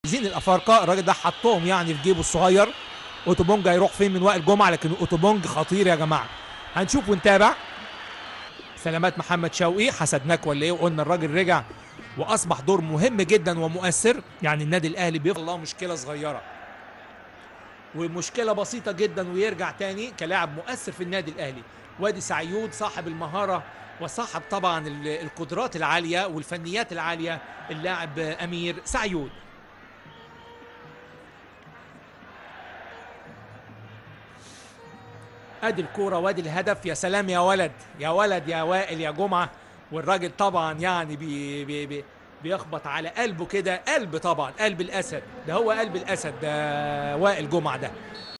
زين الافارقه الراجل ده حطهم يعني في جيبه الصغير اوتوبونج هيروح فين من وائل جمعه لكن اوتوبونج خطير يا جماعه هنشوف ونتابع سلامات محمد شوقي حسدناك ولا ايه وقلنا الراجل رجع واصبح دور مهم جدا ومؤثر يعني النادي الاهلي بيفضل الله مشكله صغيره ومشكله بسيطه جدا ويرجع تاني كلاعب مؤثر في النادي الاهلي وادي سعيود صاحب المهاره وصاحب طبعا ال- القدرات العاليه والفنيات العاليه اللاعب امير سعيود ادي الكوره وادي الهدف يا سلام يا ولد يا ولد يا وائل يا جمعه والراجل طبعا يعني بي بي بي بيخبط على قلبه كده قلب طبعا قلب الاسد ده هو قلب الاسد ده وائل جمعه ده